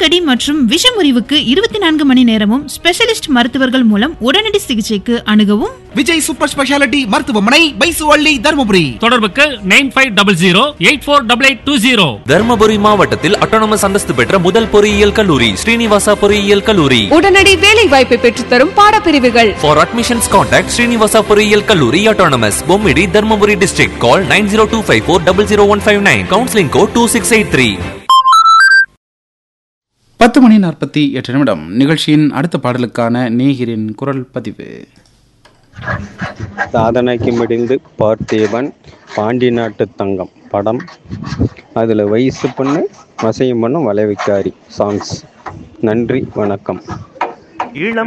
surgery மற்றும் விஷமுறிவுக்கு இருபத்தி நான்கு மணி நேரமும் ஸ்பெஷலிஸ்ட் மருத்துவர்கள் மூலம் உடனடி சிகிச்சைக்கு அணுகவும் விஜய் சூப்பர் ஸ்பெஷாலிட்டி மருத்துவமனை பைசுவள்ளி தருமபுரி தொடர்புக்கு nine five double zero eight four double eight two zero Dharmapuri மாவட்டத்தில் அட்டானமஸ் அந்தஸ்து பெற்ற முதல் பொறியியல் கல்லூரி ஸ்ரீனிவாசா பொறியியல் கல்லூரி உடனடி வேலை வாய்ப்பை பெற்றுத்தரும் பாடப்பிரிவுகள் ஃபார் அட்மிஷன்ஸ் கான்டாக்ட் ஸ்ரீனிவாசா பொறியியல் கல்லூரி autonomous Bommidi Dharmapuri district call nine zero two five four double zero one five nine counselling code two six eight three பத்து மணி நாற்பத்தி எட்டு நிமிடம் நிகழ்ச்சியின் அடுத்த பாடலுக்கான நேகிரின் குரல் பதிவு சாதனைக்கு முடிந்து பார்த்தேவன் பாண்டி நாட்டு தங்கம் படம் அதில் வயசு பொண்ணு வசையும் பொண்ணும் வளைவிக்காரி சாங்ஸ் நன்றி வணக்கம் இளம்